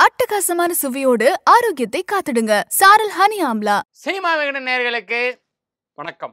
அட்டகாசமான சுவையோடு ஆரோக்கியத்தை காத்திடுங்க சாரல் ஹனி ஆம்லா சினிமா விகடன் நேயர்களுக்கு வணக்கம்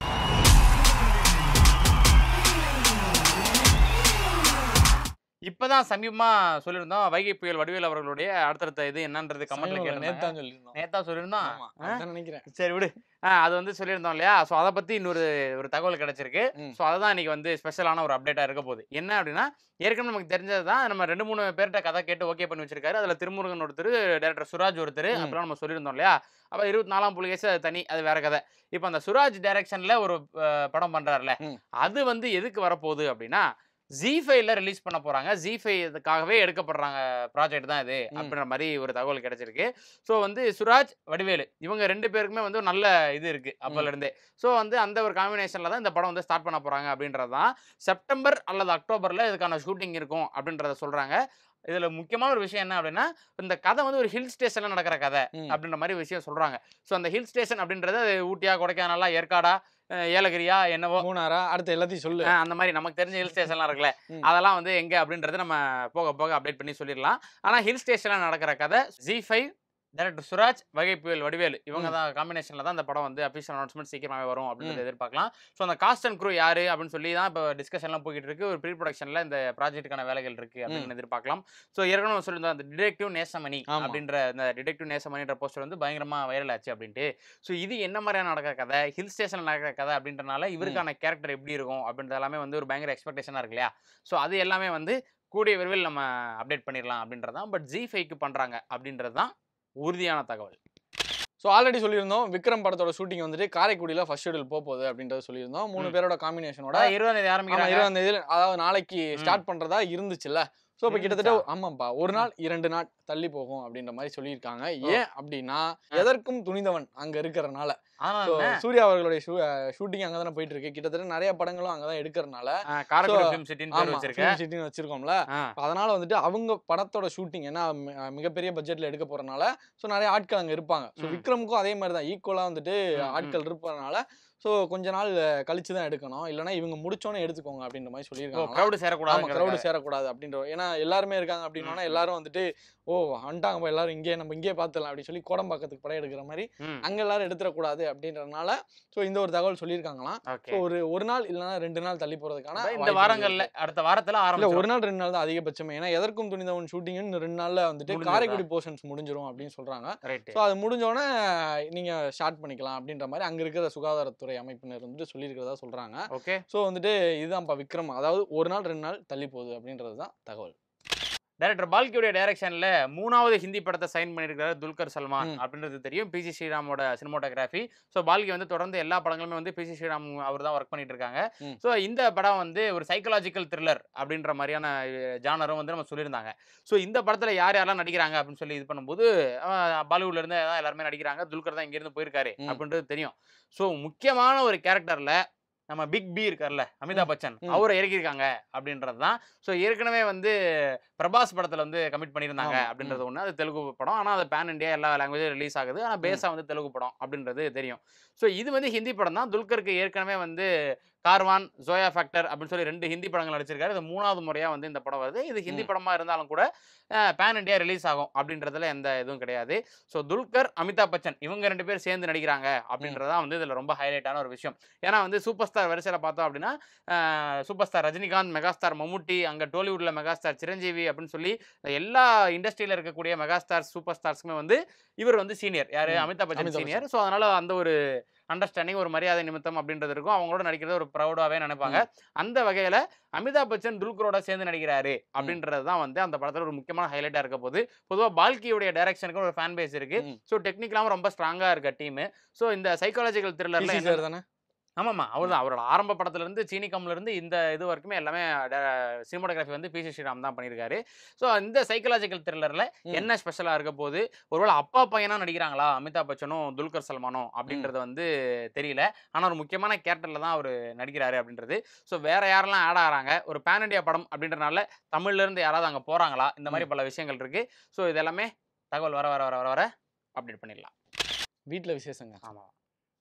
இப்பதான் சமீபமா சொல்லியிருந்தோம் வைகை புயல் வடிவேல் அவர்களுடைய அடுத்தடுத்த இது என்னன்றது கமெண்ட்ல நேத்து கேட்டேன் தான் சொல்லியிருந்தோம் நேத்தா சொல்லியிருந்தோம் ஆமா, ஆ? அதான் நினைக்கிறேன் சரி விடு ஆ, அது வந்து சொல்லியிருந்தோம் இல்லையா ஸோ அதை பத்தி இன்னொரு ஒரு தகவல் கிடைச்சிருக்கு ம். ஸோ அதுதான் இன்னைக்கு வந்து ஸ்பெஷலான ஒரு அப்டேட்டா இருக்க போகுது என்ன அப்படின்னா ஏற்கனவே நமக்கு தெரிஞ்சது தான் நம்ம ரெண்டு மூணு பேர்கிட்ட கதை கேட்டு ஓகே பண்ணி வச்சிருக்காரு அதுல திருமுருகன் ஒருத்தர் டேரக்டர் சுராஜ் ஒருத்தர் ம். அப்புறம் நம்ம சொல்லியிருந்தோம் இல்லையா அப்ப இருபத்தி நாலாம் புலிகேசு அது தனி அது வேற கதை இப்போ அந்த சுராஜ் டைரக்ஷன்ல ஒரு அஹ், படம் பண்றாருல ம். அது வந்து எதுக்கு வரப்போகுது அப்படின்னா ஜி ஃபைவ்ல ரிலீஸ் பண்ண போறாங்க ஜி ஃபைவ் இதுக்காகவே எடுக்கப்படுறாங்க ப்ராஜெக்ட் தான் இது ம். அப்படின்ற மாதிரி ஒரு தகவல் கிடைச்சிருக்கு ஸோ வந்து சுராஜ் வடிவேலு இவங்க ரெண்டு பேருக்குமே வந்து ஒரு நல்ல இது இருக்கு அப்பல இருந்தே ஸோ வந்து அந்த ஒரு காம்பினேஷன்ல தான் இந்த படம் வந்து ஸ்டார்ட் பண்ண போறாங்க அப்படின்றது தான் செப்டம்பர் அல்லது அக்டோபர்ல இதுக்கான ஷூட்டிங் இருக்கும் அப்படின்றத சொல்றாங்க இதுல முக்கியமான ஒரு விஷயம் என்ன அப்படின்னா இந்த கதை வந்து ஒரு ஹில் ஸ்டேஷன்ல நடக்கிற கதை ம். அப்படின்ற மாதிரி விஷயம் சொல்றாங்க ஸோ அந்த ஹில் ஸ்டேஷன் அப்படின்றது அது ஊட்டியா கொடைக்கானலா ஏற்காடா அஹ் ஏலகிரியா என்னவோ மூணாரா அடுத்து எல்லாத்தையும் சொல்லு அஹ் அந்த மாதிரி நமக்கு தெரிஞ்ச ஹில் ஸ்டேஷன்லாம் இருக்குல்ல ம். அதெல்லாம் வந்து எங்க அப்படின்றது நம்ம போக போக அப்டேட் பண்ணி சொல்லிடலாம் ஆனா ஹில் ஸ்டேஷன்ல நடக்கிற கதை ஜி ஃபைவ் டேரக்டர் சுராஜ் வகை புயல் வடிவேலு இவங்க ம். தான் காம்பினேஷன்ல தான் இந்த படம் வந்து அபிஷியல் அனௌன்ஸ்மெண்ட் சீக்கிரமாவே வரும் அப்படின்றத எதிர்பார்க்கலாம் ஸோ அந்த காஸ்ட் அண்ட் க்ரூ யாரு அப்படின்னு சொல்லி தான் இப்போ டிஸ்கஷன்லாம் போய்கிட்டு இருக்கு ஒரு ப்ரீ ப்ரொடக்ஷன்ல இந்த ப்ராஜெக்ட்டுக்கான வேலைகள் இருக்கு அப்படின்னு எதிர்பார்க்கலாம் ஸோ ஏற்கனவே சொல்லியிருந்தோம் அந்த டிடெக்டிவ் நேசமணி ஆமா. அப்படின்ற இந்த டிடெக்டிவ் நேசமணின்ற போஸ்டர் வந்து பயங்கரமா வைரல் ஆச்சு அப்படின்ட்டு ஸோ இது என்ன மாதிரியான நடக்கிற கதை ஹில் ஸ்டேஷன்ல நடக்கிற கதை அப்படின்றனால இவருக்கான கேரக்டர் எப்படி இருக்கும் அப்படின்றது எல்லாமே வந்து ஒரு பயங்கர எக்ஸ்பெக்டேஷனா இருக்கு இல்லையா ஸோ அது எல்லாமே வந்து கூடிய விரைவில் நம்ம அப்டேட் பண்ணிடலாம் அப்படின்றது தான் பட் ஜி ஃபைவ்க்கு பண்றாங்க அப்படின்றது தான் உறுதியான தகவல் ஸோ ஆல்ரெடி சொல்லியிருந்தோம் விக்ரம் படத்தோட ஷூட்டிங் வந்துட்டு காரைக்குடியில ஃபர்ஸ்ட் ஷெடியூல் போக போகுது அப்படின்றத சொல்லியிருந்தோம் மூணு ம். பேரோட காம்பினேஷனோட அதான் இருபதாம் தேதி ஆமா ஆரம்பிக்கிறாங்க இருபதாம் தேதியில அதாவது நாளைக்கு ஸ்டார்ட் பண்றதா இருந்துச்சுல்ல ஸோ இப்போ கிட்டத்தட்ட இருந்துச்சா? ஆமாப்பா ஒரு நாள் இரண்டு நாள் தள்ளி போகும் அப்படின்ற மாதிரி சொல்லியிருக்காங்க ஏன் அப்படின்னா எதற்கும் துணிந்தவன் அங்க இருக்கிறனால அதனால So, என்ன? சூர்யா அவர்களுடைய ஷூட்டிங் அங்கே தானே போயிட்டு இருக்கு கிட்டத்தட்ட நிறைய படங்களும் அங்கே தான் எடுக்கிறனால ஆ, காரைக்குடி So, ஃபிலிம் சிட்டின்னு பேர் ஆமா வச்சிருக்க சிட்டின்னு வச்சிருக்கோம்ல ஆ, அதனால வந்துட்டு அவங்க படத்தோட ஷூட்டிங் ஏன்னா மி- அஹ் மிகப்பெரிய பட்ஜெட்ல எடுக்க போறனால ஸோ நிறைய ஆட்கள் அங்க இருப்பாங்க ஸோ ம். விக்ரமுக்கும் அதே மாதிரி தான் ஈக்குவலா வந்துட்டு ம், ம். ஆட்கள் இருப்பதனால ஸோ கொஞ்ச நாள் கழிச்சு தான் எடுக்கணும் இல்லைன்னா இவங்க முடிச்சோன்னே எடுத்துக்கோங்க அப்படின்ற மாதிரி ஓ சொல்லியிருக்காங்க க்ரௌடு ஆமா சேரக்கூடாது க்ரௌடு சேரக்கூடாது அப்படின்ற ஏன்னா எல்லாருமே இருக்காங்க அப்படின்னா ம். எல்லாரும் வந்துட்டு ஓ வந்துட்டாங்க எல்லாரும் இங்கே நம்ம இங்கே பார்த்துடலாம் அப்படின்னு சொல்லி கோடம்பாக்கத்துக்கு படம் எடுக்கிற மாதிரி அங்க எல்லாரும் எடுத்துடக்கூடாது அப்படின்றதுனால ஸோ இந்த ஒரு தகவல் சொல்லியிருக்காங்களாம் ஓகே ஸோ ஒரு ஒரு நாள் இல்லைன்னா ரெண்டு நாள் தள்ளி போறதுக்கான இந்த வாய்ப்புகள் வாரங்கள்ல இருக்கு. அடுத்த வாரத்துல இல்ல ஆரம்பிச்சிடும் ஒரு நாள் ரெண்டு நாள் தான் அதிகபட்சமே ஏன்னா எதற்கும் துணிந்தவன் ஷூட்டிங் இன்னும் ரெண்டு நாள்ல வந்துட்டு முடிஞ்சிருதா? காரைக்குடி போர்ஷன்ஸ் முடிஞ்சிரும் அப்படின்னு சொல்றாங்க ரைட் ஸோ அது முடிஞ்சோடனே நீங்க ஸ்டார்ட் பண்ணிக்கலாம் அப்படின்ற மாதிரி அங்க இருக்கிற சுகாதாரத்துறை அமைப்பினர் வந்துட்டு சொல்லியிருக்கிறதா சொல்றாங்க ஓகே ஸோ வந்துட்டு இதுதான்ப்பா விக்ரம் அதாவது ஒரு நாள் ரெண்டு நாள் தள்ளி போகுது அப்படின்றது தான் தகவல் டைரக்டர் பால்கியோட டைரக்ஷன்ல மூணாவது ஹிந்தி படத்தை சைன் பண்ணியிருக்காரு துல்கர் சல்மான் ம். அப்படின்றது தெரியும் பிசி ஸ்ரீராமோட சினிமோட்டோகிராஃபி ஸோ பால்கி வந்து தொடர்ந்து எல்லா படங்களுமே வந்து பிசி ஸ்ரீராம் அவர் தான் ஒர்க் பண்ணிட்டு இருக்காங்க ம். ஸோ இந்த படம் வந்து ஒரு சைக்கலாஜிக்கல் த்ரில்லர் அப்படின்ற மாதிரியான ஜானரும் வந்து நம்ம சொல்லியிருந்தாங்க ஸோ இந்த படத்துல யார் யாரெல்லாம் நடிக்கிறாங்க அப்படின்னு சொல்லி இது பண்ணும்போது அஹ், பாலிவுட்ல இருந்து தான் எல்லாருமே நடிக்கிறாங்க துல்கர் தான் இங்கிருந்து போயிருக்காரு ம். அப்படின்றது தெரியும் ஸோ முக்கியமான ஒரு கேரக்டர்ல நம்ம பிக் பி இருக்கார்ல அமிதாப் பச்சன் ம். அவரை இறக்கியிருக்காங்க அப்படின்றது தான் ஸோ ஏற்கனவே வந்து பிரபாஸ் படத்துல வந்து கமிட் பண்ணியிருந்தாங்க ஆமா. அப்படின்றது ஒன்று அது தெலுங்கு படம் ஆனால் அது பேன் இந்தியா எல்லா லாங்குவேஜும் ரிலீஸ் ஆகுது ஆனால் பேஸாக வந்து தெலுங்கு படம் அப்படின்றது தெரியும் ஸோ இது வந்து ஹிந்தி படம் தான் துல்கருக்கு ஏற்கனவே வந்து கார்வான் ஜோயா ஃபேக்டர் அப்படின்னு சொல்லி ரெண்டு ஹிந்தி படங்கள் நடிச்சிருக்காரு இது மூணாவது முறையாக வந்து இந்த படம் வருது இது ஹிந்தி ம். படமா இருந்தாலும் கூட பேன் இந்தியா ரிலீஸ் ஆகும் அப்படின்றதுல எந்த இதுவும் கிடையாது ஸோ துல்கர் அமிதாப் பச்சன் இவங்க ரெண்டு பேர் சேர்ந்து நடிக்கிறாங்க அப்படின்றதான் வந்து இதில் ரொம்ப ஹைலைட்டான ஒரு விஷயம் ஏன்னா வந்து சூப்பர் ஸ்டார் வரிசையில் பார்த்தோம் அப்படின்னா super star Rajinikanth megastar Mammootty அங்கே டோலிவுட்ல மெகாஸ்டார் சிரஞ்சீவி அப்படின்னு சொல்லி எல்லா இண்டஸ்ட்ரியில் இருக்கக்கூடிய மெகாஸ்டார் சூப்பர் ஸ்டார்ஸ்க்குமே வந்து இவர் வந்து சீனியர் யாரு ம். அமிதாப் பச்சன் அமிதாப் சீனியர் ஸோ அதனால அந்த ஒரு அண்டர்ஸ்டாண்டிங் ஒரு மரியாதை நிமித்தம் அப்படின்றது இருக்கும் அவங்களோட நடிக்கிறது ஒரு ப்ரௌடாகவே நினைப்பாங்க அந்த வகையில் அமிதாப் பச்சன் துல்கரோட சேர்ந்து நடிக்கிறாரு அப்படின்றது தான் வந்து அந்த படத்தில் ஒரு முக்கியமான ஹைலைட்டாக இருக்க போது பொதுவாக பால்கியோடைய டைரக்ஷனுக்கு ஒரு ஃபேன் பேஸ் இருக்கு ம். ஸோ டெக்னிக்கலாகவும் ரொம்ப ஸ்ட்ராங்காக இருக்க டீம் ஸோ இந்த சைக்காலஜிக்கல் த்ரில்லர்ல PC சார் தானே ஆமாம்மா அவர் தான் அவரோட ஆரம்ப படத்துல இருந்து சீனி கம்ல இருந்து இந்த இது வரைக்குமே எல்லாமே சினிமாட்டோகிராஃபி வந்து பி சி ஸ்ரீராம் தான் பண்ணியிருக்காரு ஸோ இந்த சைக்காலஜிக்கல் த்ரில்லர்ல ம். என்ன ஸ்பெஷலாக இருக்க போது ஒருவேளை அப்பா பையனா நடிக்கிறாங்களா அமிதாப் பச்சனும் துல்கர் சல்மானும் அப்படின்றது வந்து தெரியல ஆனால் ஒரு முக்கியமான கேரக்டர்ல தான் அவர் நடிக்கிறாரு அப்படின்றது ஸோ வேற யாரெல்லாம் ஆட் ஆகிறாங்க ஒரு பேன் இண்டியா படம் அப்படின்றனால தமிழ்ல இருந்து யாராவது அங்கே போறாங்களா இந்த மாதிரி பல விஷயங்கள் இருக்கு ஸோ இது எல்லாமே தகவல் வர வர வர வர வர அப்டேட் பண்ணிடலாம் வீட்டில் விசேஷங்க ஆமாம்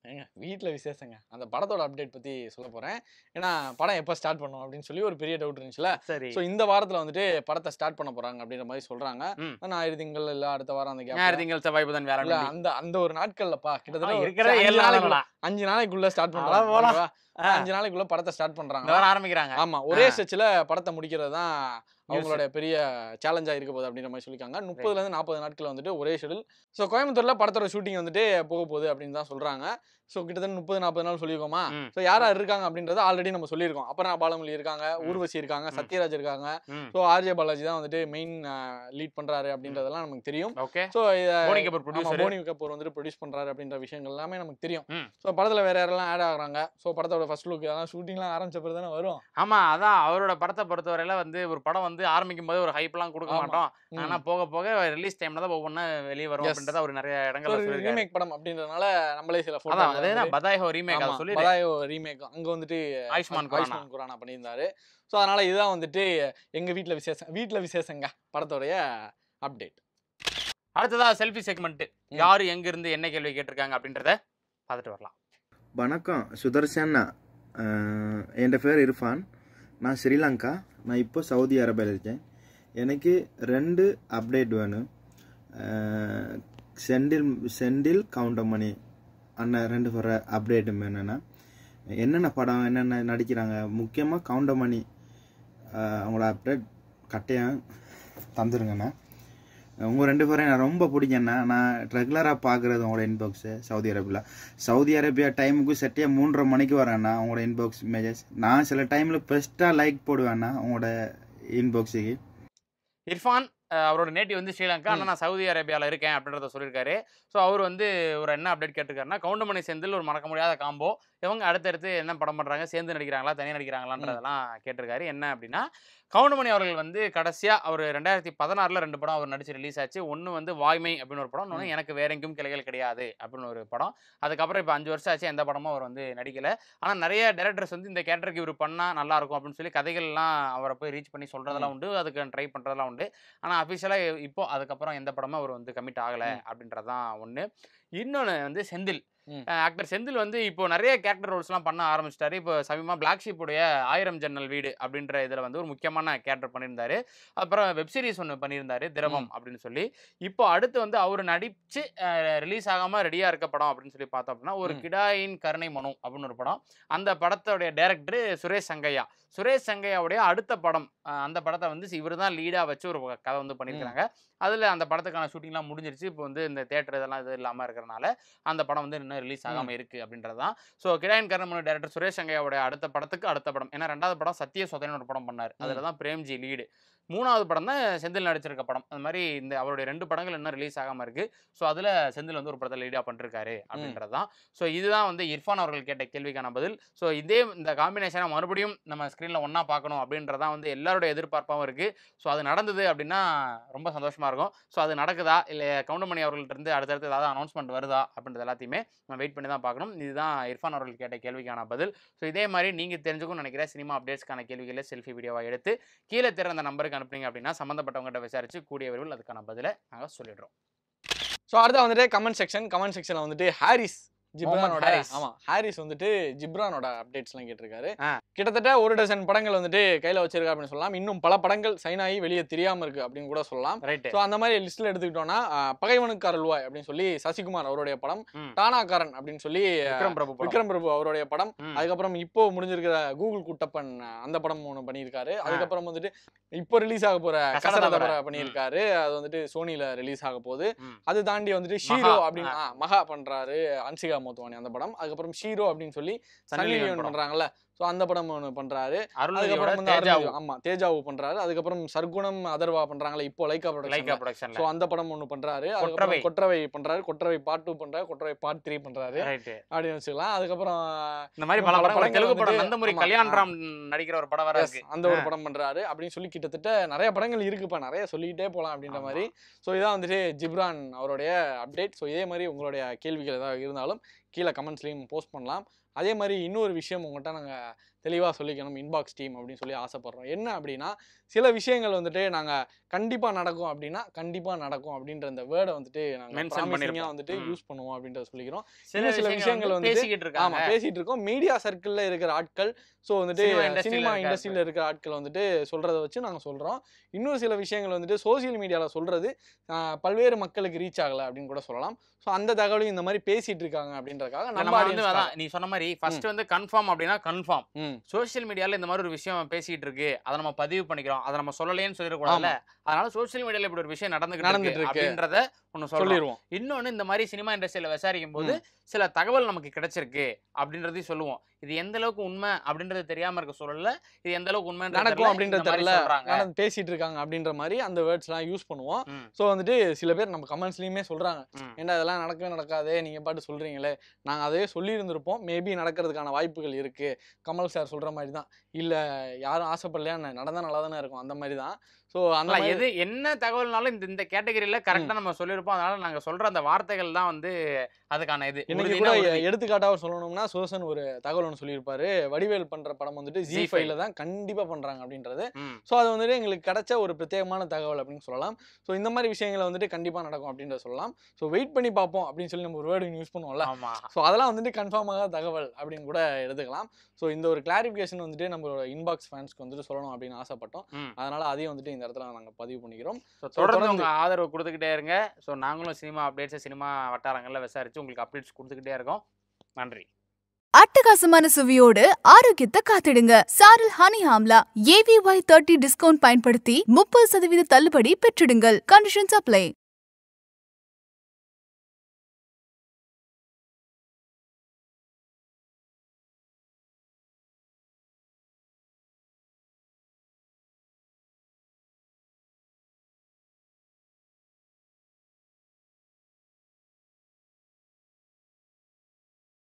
ஏங்க வீட்டில் விசேஷங்க அந்த படத்தோட அப்டேட் பற்றி சொல்ல போகிறேன் ஏன்னா படம் எப்போ ஸ்டார்ட் பண்ணும் அப்படின்னு சொல்லி ஒரு பெரிய டவுட் இருந்துச்சுல சரி ஸோ இந்த வாரத்தில் வந்துட்டு படத்தை ஸ்டார்ட் பண்ண போகிறாங்க அப்படின்ற மாதிரி சொல்கிறாங்க ம். ஞாயிறு திங்கள் இல்லை அடுத்த வாரம் அந்த ஞாயிறு கேப் திங்கள் செவ்வாய் புதன் வேலை இல்ல அந்த அந்த ஒரு நாட்கள்லப்பா கிட்டத்தட்ட ஒரு இருக்கிற அஞ்சு ஏழு நாளைக்குள்ள நாளைக்குள்ள அஞ்சு நாளைக்குள்ள ஸ்டார்ட் அட பண்றாங்க போலாம். ஓகேவா? ஆ. அஞ்சு நாளைக்குள்ள படத்தை ஸ்டார்ட் இந்த பண்றாங்க வாரம் ஆரம்பிக்கிறாங்க ஆமா ஒரே ஆ. ஸ்டெச்ல படத்தை முடிக்கிறது தான் அவங்களோட பெரிய சேலஞ்சா இருக்க போகுது அப்படின்ற மாதிரி சொல்லியிருக்காங்க முப்பதுல இருந்து நாற்பது நாட்கள் வந்துட்டு ஒரே ஷெடியூல் ஸோ கோயம்புத்தூர்ல படத்தோட ஷூட்டிங் வந்துட்டு போக போகுது அப்படின்னு தான் சொல்றாங்க ஸோ கிட்டத்தட்ட முப்பது நாற்பது நாள் சொல்லியிருக்கோமா ம். ஸோ யார் யார் இருக்காங்க அப்படின்றத ஆல்ரெடி நம்ம சொல்லியிருக்கோம் அப்புறம் பாலமொழி இருக்காங்க ம். ஊர்வசி இருக்காங்க ம். சத்யராஜ் இருக்காங்க ம் ஸோ ஆர்ஜே பாலாஜி தான் வந்துட்டு மெயின் லீட் பண்றாரு அப்படின்றதெல்லாம் நமக்கு தெரியும் ஓகே ஸோ போனி கபூர் ஆமா ப்ரொடியூசர் போனி கபூர் வந்துட்டு ப்ரொடியூஸ் பண்றாரு அப்படின்ற விஷயங்கள் எல்லாமே நமக்கு தெரியும் ம். ஸோ படத்துல வேற யாரெல்லாம் ஆட் ஆகுறாங்க ஸோ படத்தோட ஃபர்ஸ்ட் லுக் அதெல்லாம் ஷூட்டிங்லாம் ஆரம்பிச்ச பிறகு தானே வரும் ஆமா அதான் அவரோட படத்தை பொறுத்தவரையில வந்து ஒரு படம் வந்து ஆரம்பிக்கும் போது ஒரு ஹைப்லாம் கொடுக்க ஆமா. மாட்டோம் ம். ஆனா போக போக ரிலீஸ் டைம்ல தான் ஒவ்வொன்றா வெளியே வரும் Yes. அப்படின்றத அவர் நிறைய இடங்கள்ல ஒரு சொல்லியிருக்காரு ரீமேக் படம் அப்படின்றதுனால நம்மளே சில அதான் போட்டோ அதேதான் பதாய் ஹோ ரீமேக் அதை சொல்லி ரீமேக் அங்க வந்துட்டு ஆயுஷ்மான் குரானா. ஆயுஷ்மான் குரானா பண்ணியிருந்தாரு ஸோ அதனால இதுதான் வந்துட்டு எங்க வீட்ல விசேஷம் வீட்ல விசேஷங்க படத்தோடைய அப்டேட் அடுத்ததா செல்ஃபி செக்மெண்ட் ம். யாரு எங்க இருந்து என்ன கேள்வி கேட்டிருக்காங்க அப்படின்றத பார்த்துட்டு வரலாம் வணக்கம் சுதர்சன் அஹ், என் பேர் இர்ஃபான் நான் ஸ்ரீலங்கா நான் இப்போ சவுதி அரேபியாவில் இருக்கேன் எனக்கு ரெண்டு அப்டேட் வேணும் அஹ், செந்தில் செந்தில் கவுண்டமணி அண்ணன் ரெண்டு பேர அப்டேட் வேணும்னா என்னென்ன படம் என்னென்ன நடிக்கிறாங்க முக்கியமாக கவுண்டமணி அஹ், அவங்களோட அப்டேட் கட்டாயம் தந்துருங்கண்ணா உங்கள் ரெண்டு பேரையும் நான் ரொம்ப பிடிக்கும்ண்ணா நான் ரெகுலராக பார்க்குறது உங்களோட இன்பாக்ஸு சவுதி அரேபியாவில் சவுதி அரேபியா டைமுக்கு செட்டியாக மூன்றரை மணிக்கு வரேண்ணா உங்களோட இன்பாக்ஸ் மெசேஜ் நான் சில டைமில் பெஸ்ட்டாக லைக் போடுவேண்ணா உங்களோட இன்பாக்ஸுக்கு இர்ஃபான் அஹ், அவரோட நேட்டிவ் வந்து ஸ்ரீலங்கா ம். ஆனா நான் சவுதி அரேபியால இருக்கேன் அப்படின்றத சொல்லியிருக்காரு ஸோ அவர் வந்து ஒரு என்ன அப்டேட் கேட்டிருக்காருன்னா கவுண்டமணி செந்தில் ஒரு மறக்க முடியாத காம்போ இவங்க அடுத்தடுத்து என்ன படம் பண்றாங்க சேர்ந்து நடிக்கிறாங்களா தனியாக நடிக்கிறாங்களான்றதெல்லாம் கேட்டிருக்காரு என்ன அப்படின்னா கவுண்டமணி அவர்கள் வந்து கடைசியா அவர் ரெண்டாயிரத்தி பதினாறுல ரெண்டு படம் அவர் நடிச்சு ரிலீஸ் ஆச்சு ஒன்று வந்து வாய்மை அப்படின்னு ஒரு படம் இன்னொன்று எனக்கு வேற எங்கேயும் கிளைகள் கிடையாது அப்படின்னு ஒரு படம் அதுக்கப்புறம் இப்போ அஞ்சு வருஷம் ஆச்சு எந்த படமும் அவர் வந்து நடிக்கல ஆனால் நிறைய டேரக்டர்ஸ் வந்து இந்த கேரக்டருக்கு இவர் பண்ணா நல்லா இருக்கும் அப்படின்னு சொல்லி கதைகள்லாம் அவரை போய் ரீச் பண்ணி சொல்றதெல்லாம் உண்டு அதுக்கு ட்ரை பண்றதெல்லாம் உண்டு ஆனால் அஃபிஷியலாக இப்போ அதுக்கப்புறம் எந்த படமும் அவர் வந்து கமிட் ஆகலை ம். அப்படின்றதான் ஒன்று இன்னொன்று வந்து செந்தில் ம். ஆக்டர் செந்தில் வந்து இப்போ நிறைய கேரக்டர் ரோல்ஸ்லாம் பண்ண ஆரம்பிச்சிட்டாரு இப்போ சமீபமாக பிளாக் ஷீப்புடைய ஆயிரம் ஜன்னல் வீடு அப்படின்ற இதில் வந்து ஒரு முக்கியமான கேரக்டர் பண்ணியிருந்தாரு அப்புறம் வெப் சீரிஸ் ஒன்று பண்ணியிருந்தாரு திரவம் அப்படின்னு சொல்லி இப்போ அடுத்து வந்து அவர் நடிச்சு ரிலீஸ் ஆகாம ரெடியா இருக்க படம் அப்படின்னு சொல்லி பார்த்தோம் அப்படின்னா ஒரு ம். கிடாயின் கருணை மனு அப்படின்னு ஒரு படம் அந்த படத்தோடைய டைரக்டர் சுரேஷ் சங்கையா சுரேஷ் சங்கையாவுடைய அடுத்த படம் அஹ் அந்த படத்தை வந்து இவர் தான் லீடாக வச்சு ஒரு கதை வந்து பண்ணியிருக்காங்க அதில் அந்த படத்துக்கான ஷூட்டிங்லாம் முடிஞ்சிருச்சு இப்போ வந்து இந்த தேட்டர் இதெல்லாம் இது இல்லாமல் இருக்கிறனால அந்த படம் வந்து இன்னும் ரிலீஸ் ஆகாமல் இருக்கு அப்படின்றது தான் ஸோ கிடாயின் கருணை டேரக்டர் சுரேஷ் சங்கையாவுடைய அடுத்த படத்துக்கு அடுத்த படம் ஏன்னா ரெண்டாவது படம் சத்திய சொதன்னு ஒரு படம் பண்ணார் அதில் தான் பிரேம்ஜி லீடு மூணாவது படம் தான் செந்தில் நடிச்சிருக்க படம் அந்த மாதிரி இந்த அவருடைய ரெண்டு படங்கள் இன்னும் ரிலீஸ் ஆகாம இருக்கு ஸோ அதுல செந்தில் வந்து ஒரு படத்தில் லீடா பண்ணிருக்காரு அப்படின்றது தான் ஸோ இதுதான் வந்து இர்ஃபான் அவர்கள் கேட்ட கேள்விக்கான பதில் ஸோ இதே இந்த காம்பினேஷனை மறுபடியும் நம்ம ஸ்க்ரீனில் ஒன்றா பார்க்கணும் அப்படின்றதான் வந்து எல்லாருடைய எதிர்பார்ப்பாகவும் இருக்கு ஸோ அது நடந்தது அப்படின்னா ரொம்ப சந்தோஷமா இருக்கும் ஸோ அது நடக்குதா இல்லை கவுண்டமணி அவர்கள்ட்ட இருந்து அடுத்தடுத்து ஏதாவது அனௌன்ஸ்மெண்ட் வருதா அப்படின்றது எல்லாத்தையுமே நம்ம வெயிட் பண்ணி தான் பார்க்கணும் இதுதான் இர்ஃபான் அவர்கள் கேட்ட கேள்விக்கான பதில் ஸோ இதே மாதிரி நீங்கள் தெரிஞ்சுக்கணும்னு நினைக்கிற சினிமா அப்டேட்ஸ்க்கான கேள்விகளை செல்ஃபி வீடியோவாக எடுத்து கீழே திற அந்த நம்பருக்கு அனுப்புனீங்க அப்படின்னா சம்மந்தப்பட்டவங்ககிட்ட விசாரிச்சு கூடிய விரைவில் அதுக்கான பதிலை நாங்கள் சொல்லிடுறோம் ஸோ அடுத்து வந்துட்டு கமெண்ட் செக்ஷன் கமெண்ட் செக்ஷன்ல வந்துட்டு ஹாரிஸ் ஜிப்ரானோட ஹாரிஸ். ஆமா ஹாரிஸ் வந்துட்டு ஜிப்ரானோட அப்டேட்ஸ்லாம் கேட்டிருக்காரு ஆ. கிட்டத்தட்ட ஒரு டசன் படங்கள் வந்துட்டு கையில வச்சிருக்கா அப்படின்னு சொல்லலாம் இன்னும் பல படங்கள் சைன் ஆகி வெளியே தெரியாம இருக்கு அப்படின்னு கூட சொல்லலாம் ரைட்டு ஸோ அந்த மாதிரி லிஸ்ட்ல எடுத்துக்கிட்டோம்னா ஆஹ், பகைவனுக்கு அருள்வாய் அப்படின்னு சொல்லி சசிகுமார் அவருடைய படம் ம். டானாக்காரன் அப்படின்னு சொல்லி விக்ரம் பிரபு படம். விக்ரம் பிரபு அவருடைய படம் ம். அதுக்கப்புறம் இப்போ முடிஞ்சிருக்கிற கூகுள் குட்டப்பன் அஹ், அந்த படம் ஒன்று பண்ணியிருக்காரு அதுக்கப்புறம் வந்துட்டு இப்போ ரிலீஸ் ஆக போற கசட கசட தபர. தபர பண்ணியிருக்காரு அது வந்துட்டு சோனில ரிலீஸ் ஆக போகுது ம். அது தாண்டி வந்துட்டு மகா. ஷீரோ அப்படின்னு ஆ, மகா பண்றாரு அன்சிகா மோத்வானி அந்த படம் அதுக்கப்புறம் ஷீரோ அப்படின்னு சொல்லி சன்னி சன்னி லியோன் லியோன் படம். பண்றாங்கல்ல ஸோ அந்த படம் ஒன்று பண்றாரு அருள்நிதியோட அதுக்கப்புறம் வந்து தேஜாவு அருள்நிதி- ஆமா தேஜாவு பண்றாரு அதுக்கப்புறம் சர்க்குணம் அதர்வா பண்றாங்களே இப்போ லைக்கா லைக்கா ப்ரொடக்ஷன் ப்ரொடக்ஷன்ல ஸோ அந்த படம் ஒன்று பண்றாரு கொற்றவை. அதுக்கப்புறம் கொற்றவை பண்றாரு கொற்றவை பார்ட் டூ பண்றாரு கொற்றவை பார்ட் த்ரீ பண்றாரு ரைட்டு அப்படின்னு வச்சுக்கலாம் அதுக்கப்புறம் இந்த மாதிரி இன்னும் பல பல படங்கள் படங்கள் தெலுங்கு படம் வந்துட்டு- நந்தமுரி ஆமா, கல்யாண் ஆ. ராம் நடிக்கிற ஒரு படம் வர Yes, இருக்கு அந்த ஒரு படம் பண்றாரு அப்படின்னு சொல்லி கிட்டத்தட்ட நிறைய படங்கள் இருக்குப்பா நிறைய சொல்லிக்கிட்டே போலாம் அப்படின்ற ஆமா. மாதிரி ஸோ இதான் வந்துட்டு ஜிப்ரான் அவருடைய அப்டேட் ஸோ இதே மாதிரி உங்களுடைய கேள்விகள் ஏதாவது இருந்தாலும் கீழே கமெண்ட்ஸ்லையும் போஸ்ட் பண்ணலாம் அதே மாதிரி இன்னொரு விஷயம் உங்கள்கிட்ட நாங்கள் தெளிவாக சொல்லிக்கணும் இன்பாக்ஸ் டீம் அப்படின்னு சொல்லி ஆசைப்படுறோம் என்ன அப்படின்னா சில விஷயங்கள் வந்துட்டு நாங்கள் கண்டிப்பாக நடக்கும் அப்படின்னா கண்டிப்பாக நடக்கும் அப்படின்ற அந்த வேர்டை வந்துட்டு நாங்கள் Mention ப்ராமிசிங்காக பண்ணிருப்போம். வந்துட்டு ம். யூஸ் பண்ணுவோம் அப்படின்றத சொல்லிக்கிறோம் சில இன்னும் சில விஷயங்கள் விஷயங்கள் வந்து வந்துட்டு- பேசிக்கிட்டு ஆமா இருக்காங்க பேசிட்டு இருக்கோம் மீடியா சர்க்கிள்ல இருக்கிற ஆட்கள் ஸோ வந்துட்டு Cinema industry ல சினிமா இருக்க இண்டஸ்ட்ரியில இருக்கிற ஆட்கள் வந்துட்டு சொல்றத வச்சு நாங்க சொல்றோம் இன்னொரு சில விஷயங்கள் வந்துட்டு சோசியல் மீடியால சொல்றது ஆஹ், பல்வேறு மக்களுக்கு ரீச் ஆகல அப்படின்னு கூட சொல்லலாம் ஸோ அந்த தகவலையும் இந்த மாதிரி பேசிட்டு இருக்காங்க அப்படின்றதுக்காக இல்ல, நம்ம நம்ம வந்து audience அதான் நீ சொன்ன மாதிரி ஃபர்ஸ்ட் வந்து கன்ஃபார்ம் அப்படின்னா கன்ஃபார்ம் ம் சோஷியல் மீடியால இந்த மாதிரி ஒரு விஷயம் பேசிட்டு இருக்கு அதை நம்ம பதிவு பண்ணிக்கிறோம் அதை நம்ம சொல்லலையேன்னு சொல்லிடக்கூடாதுல்ல அதனால சோஷியல் மீடியால இப்படி ஒரு விஷயம் நடந்துகிட்டு நடந்துட்டு இருக்கு இருக்கு. அப்படின்றத ஒன்னு சொல்லிடுவோம் சொல்லிடுவோம் இன்னொன்னு இந்த மாதிரி சினிமா இண்டஸ்ட்ரியில விசாரிக்கும் போது சில தகவல் நமக்கு கிடைச்சிருக்கு அப்படின்றதையும் சொல்லுவோம் இது எந்த அளவுக்கு உண்மை அப்படின்றது தெரியாம இருக்க சொல்லல இது எந்த அளவுக்கு உண்மை நடக்கும் அப்படின்றது தெரியல சொல்றாங்க நடந்து பேசிட்டு இருக்காங்க அப்படின்ற மாதிரி அந்த வேர்ட்ஸ்லாம் யூஸ் பண்ணுவோம் ம், ஸோ வந்துட்டு சில பேர் நம்ம கமெண்ட்ஸ்லயுமே சொல்றாங்க ம். ஏன்டா இதெல்லாம் நடக்கவே நடக்காதே நீங்க பாட்டு சொல்றீங்களே நாங்க அதே சொல்லியிருந்திருப்போம் மேபி நடக்கிறதுக்கான வாய்ப்புகள் இருக்கு கமல் சார் சொல்ற மாதிரி தான் இல்ல யாரும் ஆசைப்படலையா நடந்தா நல்லா தானே இருக்கும் அந்த மாதிரி தான் ஸோ அந்த ஆனா, மாதிரி எது என்ன தகவல்னாலும் இந்த இந்த கேட்டகரியில கரெக்டா நம்ம சொல்லியிருப்போம் அதனால நாங்க சொல்ற அந்த வார்த்தைகள் தான் வந்து அதுக்கான இது இன்னைக்கு உறுதினா கூட உறுதி. எடுத்துக்காட்டாக சொல்லணும்னா சுதர்சன் ஒரு தகவல் ஒன்று சொல்லியிருப்பாரு வடிவேல் பண்ற படம் வந்துட்டு ஜி Zee5. ஃபைவ்ல தான் கண்டிப்பா பண்றாங்க அப்படின்றது ம், ஸோ அது வந்துட்டு எங்களுக்கு கிடைச்ச ஒரு பிரத்யேகமான தகவல் அப்படின்னு சொல்லலாம் ஸோ இந்த மாதிரி விஷயங்களை வந்துட்டு கண்டிப்பா நடக்கும் அப்படின்றத சொல்லலாம் ஸோ வெயிட் பண்ணி பார்ப்போம் அப்படின்னு சொல்லி நம்ம ஒரு வேர்டு யூஸ் பண்ணுவோம்ல ஆமா ஸோ அதெல்லாம் வந்துட்டு கன்ஃபார்ம் ஆகாத தகவல் அப்படின்னு கூட எடுத்துக்கலாம் ஸோ இந்த ஒரு கிளாரிஃபிகேஷன் வந்துட்டு நம்மளோட இன்பாக்ஸ் ஃபேன்ஸ்க்கு வந்துட்டு சொல்லணும் அப்படின்னு ஆசைப்பட்டோம் ம். அதனால அதையும் வந்துட்டு இந்த இடத்துல நாங்கள் பதிவு பண்ணிக்கிறோம் So, So, தொடர்ந்து தொடர்ந்து- உங்க ஆதரவு கொடுத்துக்கிட்டே இருங்க ஸோ நாங்களும் சினிமா அப்டேட்ஸ் சினிமா வட்டாரங்கள்ல விசாரிச்சு உங்களுக்கு அப்டேட்ஸ் கொடுத்துக்கிட்டே இருக்கோம் நன்றி அட்டகாசமான சுவையோடு ஆரோக்கியத்தை காத்திடுங்க Saral honey amla AVY thirty discount பயன்படுத்தி முப்பது சதவீத தள்ளுபடி பெற்றிடுங்கள் கண்டிஷன்ஸ் அப்ளை